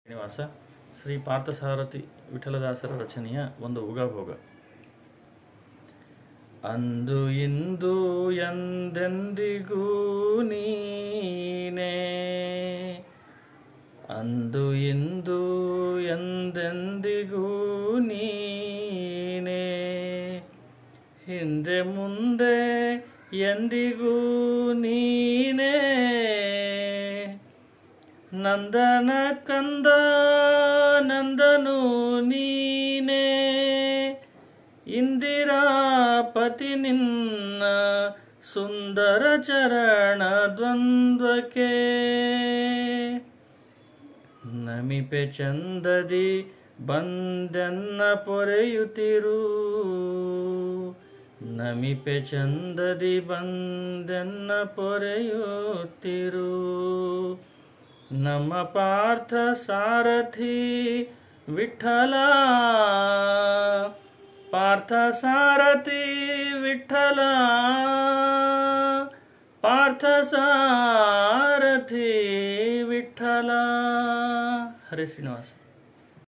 ಶ್ರೀನಿವಾಸ ಶ್ರೀ ಪಾರ್ಥಸಾರಥಿ ವಿಠಲದಾಸರ ರಚನೆಯ ಒಂದು ಉಗಾಭೋಗ ಅಂದು ಇಂದು ಎಂದೆಂದಿಗೂ ನೀನೇ ಅಂದು ಇಂದು ಎಂದೆಂದಿಗೂ ನೀನೇ ಹಿಂದೆ ಮುಂದೆ ಎಂದಿಗೂ ನೀನೇ ನಂದನ ಕಂದ ನಂದನು ನೀನೇ ಇಂದಿರಾಪತಿ ನಿನ್ನ ಸುಂದರ ಚರಣ ದ್ವಂದ್ವಕ್ಕೆ ನಮಿಪೆ ಚಂದದಿ ಬಂದೆನ್ನ ಪೊರೆಯುತ್ತಿರು ನಮಿಪೆ ಚಂದದಿ ಬಂದೆನ್ನ ಪೊರೆಯುತ್ತಿರು ನಮ್ಮ ಪಾರ್ಥ ಸಾರಥಿ ವಿಠಲ ಪಾರ್ಥ ಸಾರಥಿ ವಿಠಲ ಪಾರ್ಥ ಸಾರಥಿ ವಿಠಲ ಹರೇ ಶ್ರೀನಿವಾಸ